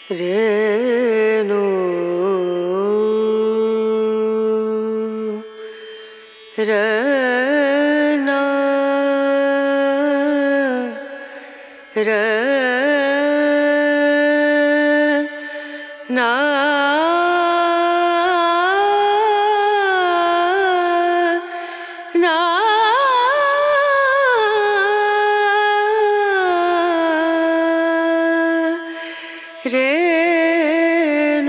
ரேணு ரேனா ரேனா நா ரேணு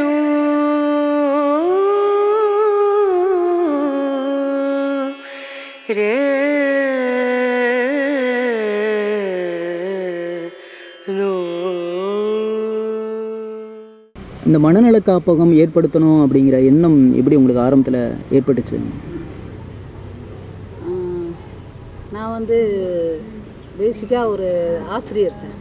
ரேணு இந்த மனநல காப்பகம் ஏற்படுத்தணும் அப்படிங்கிற எண்ணம் எப்படி உங்களுக்கு ஆரம்பத்தில் ஏற்பட்டுச்சு ஆஹ் நான் வந்து பேசிக்காக ஒரு ஆசிரியர் சார்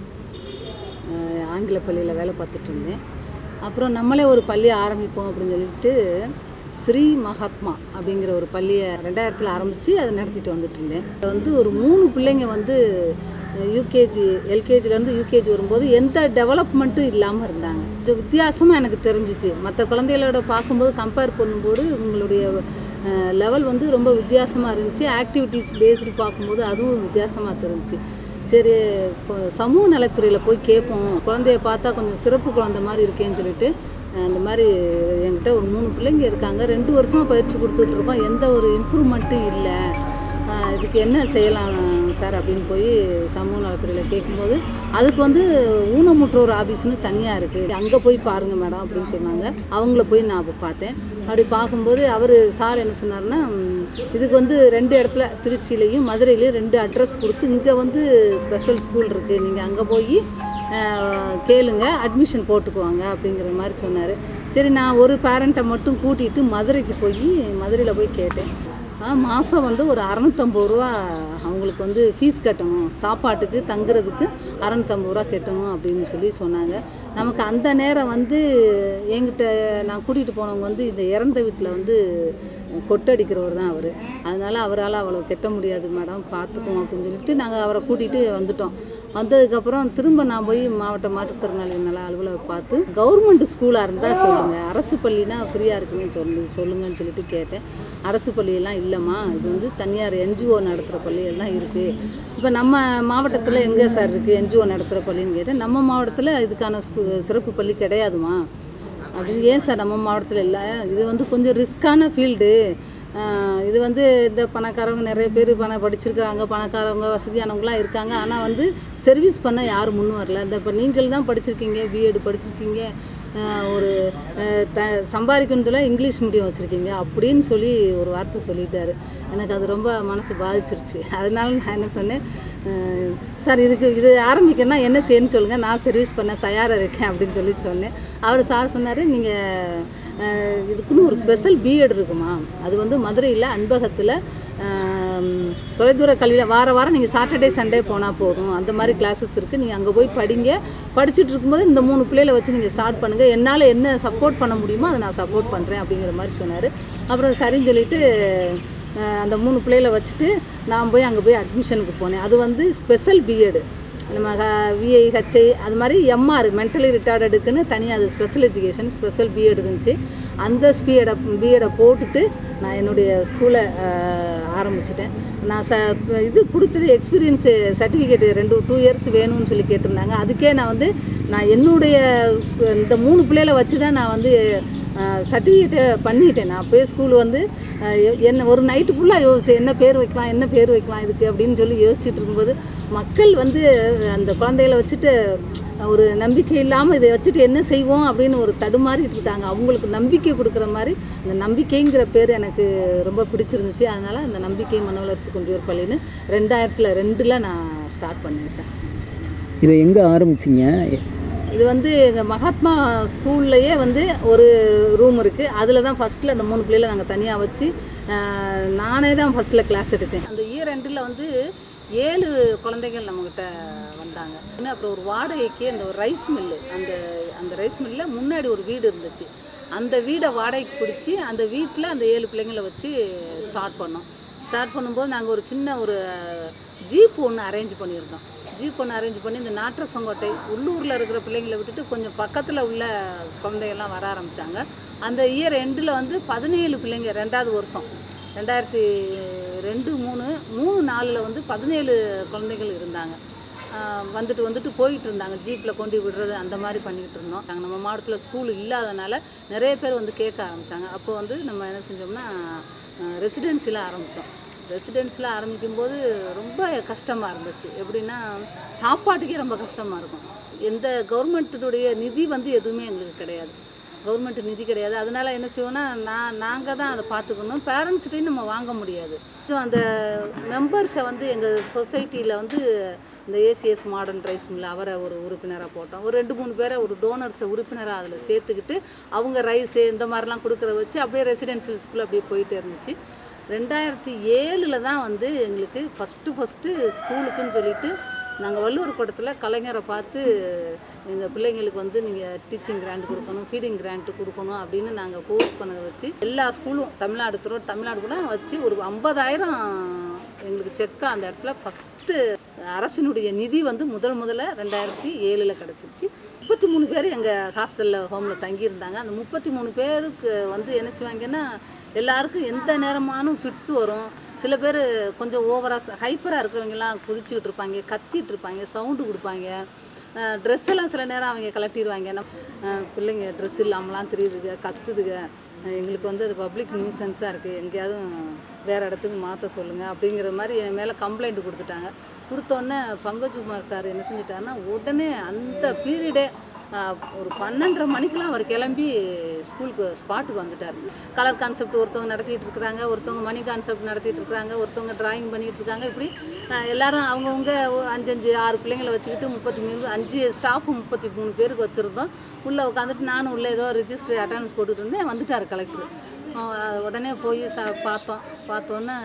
ஆஹ் ஆங்கில பள்ளியில் வேலை பார்த்துட்டு இருந்தேன் அப்புறம் நம்மளே ஒரு பள்ளி ஆரம்பிப்போம் அப்படின்னு சொல்லிட்டு ஸ்ரீ மகாத்மா அப்படிங்கிற ஒரு பள்ளியை ரெண்டாயிரத்தில் ஆரம்பித்து அதை நடத்திட்டு வந்துட்டு இருந்தேன் அது வந்து ஒரு மூணு பிள்ளைங்க வந்து யூகேஜி எல்கேஜிலேருந்து யூகேஜி வரும்போது எந்த டெவலப்மெண்ட்டும் இல்லாமல் இருந்தாங்க இது வித்தியாசமாக எனக்கு தெரிஞ்சிச்சு மற்ற குழந்தைகளோட பார்க்கும்போது கம்பேர் பண்ணும்போது உங்களுடைய லெவல் வந்து ரொம்ப வித்தியாசமாக இருந்துச்சு ஆக்டிவிட்டீஸ் பேஸ்டு பார்க்கும்போது அதுவும் வித்தியாசமாக தெரிஞ்சுச்சு சரி கொ- சமூக நலத்துறையில் போய் கேட்போம் குழந்தைய பார்த்தா கொஞ்சம் சிறப்பு குழந்தை மாதிரி இருக்கேன்னு சொல்லிட்டு அஹ் இந்த மாதிரி என்கிட்ட ஒரு மூணு பிள்ளைங்க இருக்காங்க ரெண்டு வருஷமாக பயிற்சி கொடுத்துட்டு இருக்கோம் எந்த ஒரு இம்ப்ரூவ்மெண்ட்டும் இல்லை ஆஹ் இதுக்கு என்ன செய்யலாம் சார் அப்படின்னு போய் சமூக நலத்துறையில் கேட்கும்போது அதுக்கு வந்து ஊனமுற்றோர் ஆஃபீஸ்னு தனியாக இருக்குது அங்கே போய் பாருங்கள் மேடம் அப்படின்னு சொன்னாங்க அவங்கள போய் நான் அப்போ பார்த்தேன் அப்படி பார்க்கும்போது அவர் சார் என்ன சொன்னார்னா ம், இதுக்கு வந்து ரெண்டு இடத்துல திருச்சியிலையும் மதுரையிலையும் ரெண்டு அட்ரஸ் கொடுத்து இங்கே வந்து ஸ்பெஷல் ஸ்கூல் இருக்குது நீங்கள் அங்கே போய் ஆஹ், கேளுங்க அட்மிஷன் போட்டுக்குவாங்க அப்படிங்கிற மாதிரி சொன்னார் சரி நான் ஒரு பேரண்ட்டை மட்டும் கூட்டிகிட்டு மதுரைக்கு போய் மதுரையில் போய் கேட்டேன் மாதம் வந்து ஒரு அறநூற்றம்பது ரூபா அவங்களுக்கு வந்து ஃபீஸ் கட்டணும் சாப்பாட்டுக்கு தங்குறதுக்கு அறநூற்றம்பது ரூபா கட்டணும் அப்படின்னு சொல்லி சொன்னாங்க நமக்கு அந்த நேரம் வந்து என்கிட்ட நான் கூட்டிகிட்டு போனவங்க வந்து இந்த இறந்த வீட்டில் வந்து கொட்டடிக்கிறவர் தான் அவர் அதனால் அவரால் அவ்வளோ கட்ட முடியாது மேடம் பார்த்துக்குவோம் அப்படின்னு சொல்லிட்டு நாங்கள் அவரை கூட்டிகிட்டு வந்துட்டோம் வந்ததுக்கப்புறம் திரும்ப நான் போய் மாவட்ட மாற்றுத்திறனாளி நல அலுவலகம் பார்த்து கவர்மெண்ட் ஸ்கூலாக இருந்தால் சொல்லுங்கள் அரசு பள்ளினா ஃப்ரீயாக இருக்குன்னு சொல்லு சொல்லுங்கன்னு சொல்லிட்டு கேட்டேன் அரசு பள்ளியெல்லாம் இல்லைம்மா இது வந்து தனியார் என்ஜிஓ நடத்துகிற பள்ளிகள் தான் இருக்குது இப்போ நம்ம மாவட்டத்தில் எங்கே சார் இருக்குது என்ஜிஓ நடத்துகிற பள்ளின்னு கேட்டேன் நம்ம மாவட்டத்தில் இதுக்கான ஸ்கூ சிறப்பு பள்ளி கிடையாதுமா அப்படின்னு ஏன் சார் நம்ம மாவட்டத்தில் இல்லை இது வந்து கொஞ்சம் ரிஸ்க்கான ஃபீல்டு இது வந்து இந்த பணக்காரவங்க நிறைய பேர் பணம் படிச்சிருக்கிறாங்க பணக்காரவங்க வசதியானவங்களாம் இருக்காங்க ஆனால் வந்து சர்வீஸ் பண்ண யாரும் முன் வரல இந்த இப்போ நீங்கள் தான் படிச்சிருக்கீங்க பிஎட் படிச்சிருக்கீங்க ஆஹ் ஒரு ஆஹ் த சம்பாதிக்கணுத்துல இங்கிலீஷ் மீடியம் வச்சுருக்கீங்க அப்படின்னு சொல்லி ஒரு வார்த்தை சொல்லிட்டாரு எனக்கு அது ரொம்ப மனசு பாதிச்சிருச்சு அதனால நான் என்ன சொன்னேன் ஆஹ் சார் இதுக்கு இது ஆரம்பிக்கணும்னா என்ன செய்யணும்னு சொல்லுங்கள் நான் சர்வீஸ் பண்ண தயாராக இருக்கேன் அப்படின்னு சொல்லி சொன்னேன் அவர் சார் சொன்னார் நீங்கள் இதுக்குன்னு ஒரு ஸ்பெஷல் பிஎட் இருக்குமா அது வந்து மதுரையில் அன்பகத்தில் தொலைதூர கல்வியில் வார வாரம் நீங்கள் சாட்டர்டே சண்டே போனால் போதும் அந்த மாதிரி கிளாஸஸ் இருக்குது நீங்கள் அங்கே போய் படிங்க படிச்சுட்டு இருக்கும்போது இந்த மூணு பிள்ளைகளை வச்சு நீங்கள் ஸ்டார்ட் பண்ணுங்கள் என்னால் என்ன சப்போர்ட் பண்ண முடியுமோ அதை நான் சப்போர்ட் பண்ணுறேன் அப்படிங்கிற மாதிரி சொன்னார் அப்புறம் சரின்னு சொல்லிட்டு அஹ், அந்த மூணு பிள்ளைகளை வச்சுட்டு நான் போய் அங்கே போய் அட்மிஷனுக்கு போனேன் அது வந்து ஸ்பெஷல் பிஎட் நம்ம விஐ ஹெச்ஐ அது மாதிரி எம்ஆர் மென்டலி ரிட்டார்டடுக்குன்னு தனியாக அது ஸ்பெஷல் எஜுகேஷன் ஸ்பெஷல் பிஎட் இருந்துச்சு அந்த பிஎடை பிஎடை போட்டுட்டு நான் என்னுடைய ஸ்கூலை ஆரம்பிச்சிட்டேன் நான் ச இது கொடுத்தது எக்ஸ்பீரியன்ஸு சர்டிஃபிகேட் ரெண்டு டூ இயர்ஸ் வேணும்னு சொல்லி கேட்டிருந்தாங்க அதுக்கே நான் வந்து நான் என்னுடைய ஸ்கூ- இந்த மூணு பிள்ளைகளை வச்சு தான் நான் வந்து சர்டிஃபிகேட்டை பண்ணிட்டேன் நான் அப்போயே ஸ்கூல் வந்து அஹ், எ- என்ன ஒரு நைட்டு ஃபுல்லாக யோசிச்சேன் என்ன பேர் வைக்கலாம் என்ன பேர் வைக்கலாம் இதுக்கு அப்படின்னு சொல்லி யோசிச்சுட்டு இருக்கும்போது மக்கள் வந்து அந்த குழந்தைகளை வச்சுட்டு ஒரு நம்பிக்கை இல்லாமல் இதை வச்சுட்டு என்ன செய்வோம் அப்படின்னு ஒரு தடுமாறிட்டு இருக்காங்க அவங்களுக்கு நம்பிக்கை கொடுக்குற மாதிரி அந்த நம்பிக்கைங்கிற பேர் எனக்கு ரொம்ப பிடிச்சிருந்துச்சு அதனால் அந்த நம்பிக்கை மன வளர்ச்சி கொண்டு பள்ளின்னு ரெண்டாயிரத்தில் ரெண்டில் நான் ஸ்டார்ட் பண்ணேன் சார் இதை எங்கே ஆரம்பிச்சிங்க இது வந்து எங்கள் மகாத்மா ஸ்கூல்லையே வந்து ஒரு ரூம் இருக்குது அதில் தான் ஃபஸ்ட்டில் அந்த மூணு பிள்ளைகளை நாங்கள் தனியாக வச்சு ஆஹ், நானே தான் ஃபஸ்ட்டில் கிளாஸ் எடுத்தேன் அந்த இயர் ரெண்டில் வந்து ஏழு குழந்தைகள் நம்மக்கிட்ட வந்தாங்க இன்னும் அப்புறம் ஒரு வாடகைக்கு அந்த ஒரு ரைஸ் மில்லு அந்த அந்த ரைஸ் மில்லில் முன்னாடி ஒரு வீடு இருந்துச்சு அந்த வீடை வாடகைக்கு பிடிச்சி அந்த வீட்டில் அந்த ஏழு பிள்ளைங்களை வச்சு ஸ்டார்ட் பண்ணோம் ஸ்டார்ட் பண்ணும்போது நாங்கள் ஒரு சின்ன ஒரு ஜீப் ஒன்று அரேஞ்ச் பண்ணியிருந்தோம் ஜீப் ஒன்று அரேஞ்ச் பண்ணி இந்த நாற்றசங்கோட்டை உள்ளூரில் இருக்கிற பிள்ளைங்களை விட்டுட்டு கொஞ்சம் பக்கத்தில் உள்ள குழந்தைகள்லாம் வர ஆரம்பித்தாங்க அந்த இயர் எண்டில் வந்து பதினேழு பிள்ளைங்க ரெண்டாவது வருஷம் ரெண்டாயிரத்தி ரெண்டு மூணு மூணு நாலில் வந்து பதினேழு குழந்தைகள் இருந்தாங்க ஆஹ் வந்துட்டு வந்துட்டு போயிட்டு இருந்தாங்க ஜீப்பில் கொண்டு விடுறது அந்த மாதிரி பண்ணிக்கிட்டு இருந்தோம் நாங்கள் நம்ம மாவட்டத்தில் ஸ்கூல் இல்லாதனால நிறைய பேர் வந்து கேட்க ஆரம்பித்தாங்க அப்போ வந்து நம்ம என்ன செஞ்சோம்னா ரெசிடென்சியில் ஆரம்பித்தோம் ரெசிடென்சியில் ஆரம்பிக்கும் போது ரொம்ப கஷ்டமாக இருந்துச்சு எப்படின்னா சாப்பாட்டுக்கே ரொம்ப கஷ்டமாக இருக்கும் எந்த கவர்மெண்ட்டினுடைய நிதி வந்து எதுவுமே எங்களுக்கு கிடையாது கவர்மெண்ட் நிதி கிடையாது அதனால என்ன செய்வோம்னா நான் நாங்கள் தான் அதை பார்த்துக்கணும் பேரண்ட்ஸ்கிட்டையும் நம்ம வாங்க முடியாது ஸோ அந்த மெம்பர்ஸை வந்து எங்கள் சொசைட்டியில் வந்து இந்த ஏசிஎஸ் மாடர்ன் ரைஸ் மில் அவரை ஒரு உறுப்பினராக போட்டோம் ஒரு ரெண்டு மூணு பேரை ஒரு டோனர்ஸை உறுப்பினராக அதில் சேர்த்துக்கிட்டு அவங்க ரைஸு இந்த மாதிரிலாம் கொடுக்குறத வச்சு அப்படியே ரெசிடென்ஷியல் ஸ்கூல் அப்படியே போயிட்டே இருந்துச்சு ரெண்டாயிரத்தி ஏழில் தான் வந்து எங்களுக்கு ஃபஸ்ட்டு ஃபஸ்ட்டு ஸ்கூலுக்குன்னு சொல்லிட்டு நாங்கள் வள்ளுவர் கூடத்தில் கலைஞரை பார்த்து எங்கள் பிள்ளைங்களுக்கு வந்து நீங்கள் டீச்சிங் கிராண்ட் கொடுக்கணும் ஃபீடிங் கிராண்ட் கொடுக்கணும் அப்படின்னு நாங்கள் போஸ்ட் பண்ணதை வச்சு எல்லா ஸ்கூலும் தமிழ்நாடு துறை தமிழ்நாடு கூட வச்சு ஒரு ஐம்பதாயிரம் எங்களுக்கு செக்காக அந்த இடத்துல ஃபஸ்ட்டு அரசினுடைய நிதி வந்து முதல் முதல்ல ரெண்டாயிரத்தி ஏழில் கிடச்சிருச்சு முப்பத்தி மூணு பேர் எங்கள் ஹாஸ்டலில் ஹோமில் தங்கியிருந்தாங்க அந்த முப்பத்தி மூணு பேருக்கு வந்து என்ன செய்வாங்கன்னா எல்லாருக்கும் எந்த நேரமானும் ஃபிட்ஸ் வரும் சில பேர் கொஞ்சம் ஓவராக ஹைப்பராக இருக்கிறவங்கலாம் குதிச்சுக்கிட்டு இருப்பாங்க கத்திட்டு இருப்பாங்க சவுண்டு கொடுப்பாங்க ட்ரெஸ் எல்லாம் சில நேரம் அவங்க கலட்டிடுவாங்க நம்ம அஹ் பிள்ளைங்க ட்ரெஸ் இல்லாமலாம் தெரியுதுங்க கத்துதுங்க அஹ் எங்களுக்கு வந்து அது பப்ளிக் நியூசன்ஸாக இருக்குது எங்கேயாவது வேறு இடத்துக்கு மாற்ற சொல்லுங்கள் அப்படிங்கிற மாதிரி என் மேலே கம்ப்ளைண்ட் கொடுத்துட்டாங்க கொடுத்தோன்னே பங்கஜ்குமார் சார் என்ன செஞ்சிட்டாருன்னா உடனே அந்த பீரியடே ஒரு பன்னெண்டரை மணிக்கெலாம் அவர் கிளம்பி ஸ்கூலுக்கு ஸ்பாட்டுக்கு வந்துட்டார் கலர் கான்செப்ட் ஒருத்தவங்க நடத்திட்டு இருக்கிறாங்க ஒருத்தவங்க மணி கான்செப்ட் நடத்திட்டு இருக்காங்க ஒருத்தவங்க டிராயிங் பண்ணிட்டு இருக்காங்க இப்படி அஹ் எல்லாரும் அவங்கவுங்க அஞ்சு அஞ்சு ஆறு பிள்ளைங்களை வச்சுக்கிட்டு முப்பத்தி மூணு அஞ்சு ஸ்டாஃப் முப்பத்தி மூணு பேருக்கு வச்சுருந்தோம் உள்ளே உட்காந்துட்டு நானும் உள்ளே ஏதோ ரிஜிஸ்டர் அட்டண்டன்ஸ் போட்டுட்டு இருந்தேன் வந்துட்டார் கலெக்டர் உடனே போய் ச பார்த்தோம் பார்த்தோன்னே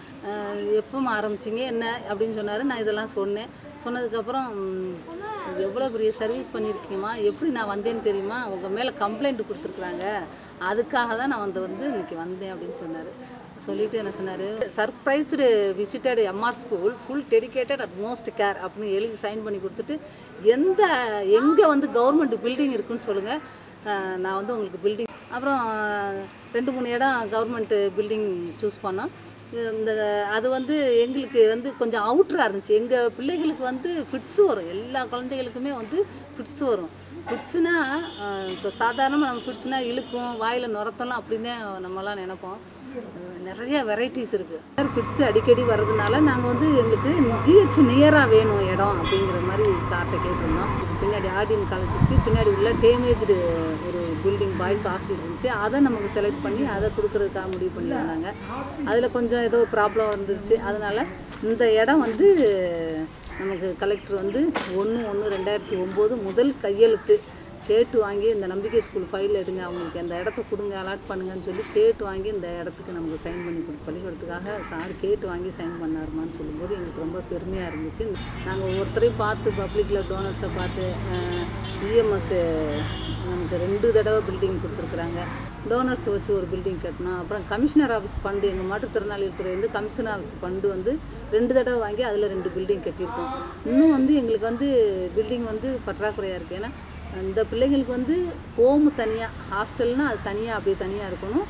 எப்போ ஆரம்பிச்சிங்க என்ன அப்படின்னு சொன்னார் நான் இதெல்லாம் சொன்னேன் சொன்னதுக்கப்புறம் ம், எவ்வளோ பெரிய சர்வீஸ் பண்ணியிருக்கீங்கம்மா எப்படி நான் வந்தேன்னு தெரியுமா உங்கள் மேலே கம்ப்ளைண்ட் கொடுத்துருக்குறாங்க அதுக்காக தான் நான் வந்து வந்து இன்னைக்கு வந்தேன் அப்படின்னு சொன்னார் சொல்லிட்டு என்ன சொன்னார் surprised visited MR school full dedicated at most care அப்படின்னு எழுதி சைன் பண்ணி கொடுத்துட்டு எந்த எங்கே வந்து கவர்மெண்ட் பில்டிங் இருக்குன்னு சொல்லுங்கள் நான் வந்து உங்களுக்கு பில்டிங் அப்புறம் ரெண்டு மூணு இடம் கவர்மெண்ட் பில்டிங் சூஸ் பண்ணோம் இந்த அது வந்து எங்களுக்கு வந்து கொஞ்சம் அவுட்டராக இருந்துச்சு எங்கள் பிள்ளைகளுக்கு வந்து ஃபிட்ஸ் வரும் எல்லா குழந்தைகளுக்குமே வந்து ஃபிட்ஸ் வரும் ஃபிட்ஸ்னா இப்போ சாதாரணமாக நம்ம ஃபிட்ஸ்னா இழுக்கும் வாயில் நுரத்தலாம் அப்படின்னு நம்மலாம் நினைப்போம் அஹ் நிறைய வெரைட்டிஸ் இருக்குது ஃபிட்ஸ் அடிக்கடி வர்றதுனால நாங்கள் வந்து எங்களுக்கு ஜிஹெச் நியராக வேணும் இடம் அப்படிங்கிற மாதிரி சார்கிட்ட கேட்டிருந்தோம் பின்னாடி ஆர்டிஎம் காலேஜுக்கு பின்னாடி உள்ள டேமேஜ்டு ஒரு பில்டிங் பாய்ஸ் ஹாஸ்டல் இருந்துச்சு அதை நமக்கு செலக்ட் பண்ணி அதை கொடுக்குறதுக்காக முடிவு பண்ணி வந்தாங்க அதில் கொஞ்சம் ஏதோ ப்ராப்ளம் வந்துருச்சு அதனால் இந்த இடம் வந்து நமக்கு கலெக்டர் வந்து ஒன்று ஒன்று ரெண்டாயிரத்தி ஒம்பது முதல் கையெழுத்து கேட்டு வாங்கி இந்த நம்பிக்கை ஸ்கூல் ஃபைல் எடுங்க அவங்களுக்கு அந்த இடத்த கொடுங்க அலாட் பண்ணுங்கன்னு சொல்லி கேட்டு வாங்கி இந்த இடத்துக்கு நமக்கு சைன் பண்ணி கொடு பள்ளிக்கூடத்துக்காக சார் கேட்டு வாங்கி சைன் பண்ணாருமான்னு சொல்லும்போது எங்களுக்கு ரொம்ப பெருமையாக இருந்துச்சு நாங்கள் ஒவ்வொருத்தரையும் பார்த்து பப்ளிக்கில் டோனர்ஸை பார்த்து இஎம்எஸ் நமக்கு ரெண்டு தடவை பில்டிங் கொடுத்துருக்குறாங்க டோனர்ஸ் வச்சு ஒரு பில்டிங் கட்டினோம் அப்புறம் கமிஷனர் ஆஃபீஸ் ஃபண்டு எங்கள் மாற்றுத்திறனாளி துறை வந்து கமிஷனர் ஆஃபீஸ் ஃபண்டு வந்து ரெண்டு தடவை வாங்கி அதில் ரெண்டு பில்டிங் கட்டியிருக்கோம் இன்னும் வந்து எங்களுக்கு வந்து பில்டிங் வந்து பற்றாக்குறையாக இருக்குது ஏன்னா இந்த பிள்ளைங்களுக்கு வந்து ஹோமு தனியாக ஹாஸ்டல்னா அது தனியாக அப்படியே தனியாக இருக்கணும்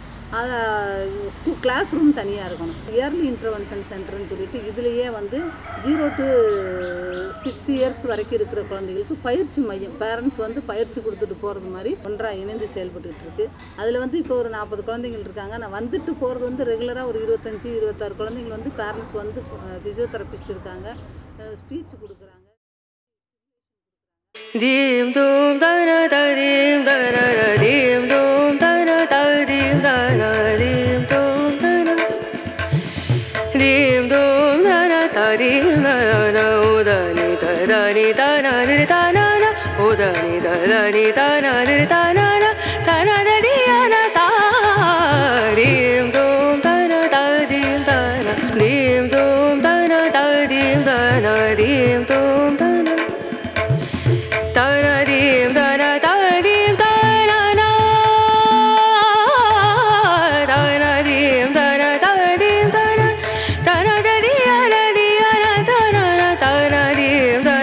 ஸ்கூல் கிளாஸ் ரூம் தனியாக இருக்கணும் இயர்லி இன்டர்வென்ஷன் சென்டர்னு சொல்லிட்டு இதுலேயே வந்து ஜீரோ டு சிக்ஸ் இயர்ஸ் வரைக்கும் இருக்கிற குழந்தைகளுக்கு பயிற்சி மையம் பேரண்ட்ஸ் வந்து பயிற்சி கொடுத்துட்டு போகிறது மாதிரி ஒன்றாக இணைந்து செயல்பட்டுட்டு இருக்கு அதில் வந்து இப்போ ஒரு நாற்பது குழந்தைகள் இருக்காங்க நான் வந்துட்டு போகிறது வந்து ரெகுலராக ஒரு இருபத்தஞ்சி இருபத்தாறு குழந்தைகள் வந்து பேரண்ட்ஸ் வந்து ஃபிசியோதெரபிஸ்ட் இருக்காங்க ஸ்பீச் கொடுக்குறாங்க Dim dum da na da dim da na na dim dum da na da dim da na dim dum da na dim dum da na da dim da na na o da ni da da ni da na di da na na o da ni da da ni da na di da na na da na da di ya na da dim dum da na da dim da na dim dum da na da dim da na dim dum da na Da-da-dim, da-da-da-dim, da-na-na. Da-da-dim, da-da-da-dim, da-na. Da-da-da-di-ya-da-di-ya-da, da-na-na. Da-da-dim, da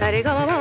சரி கம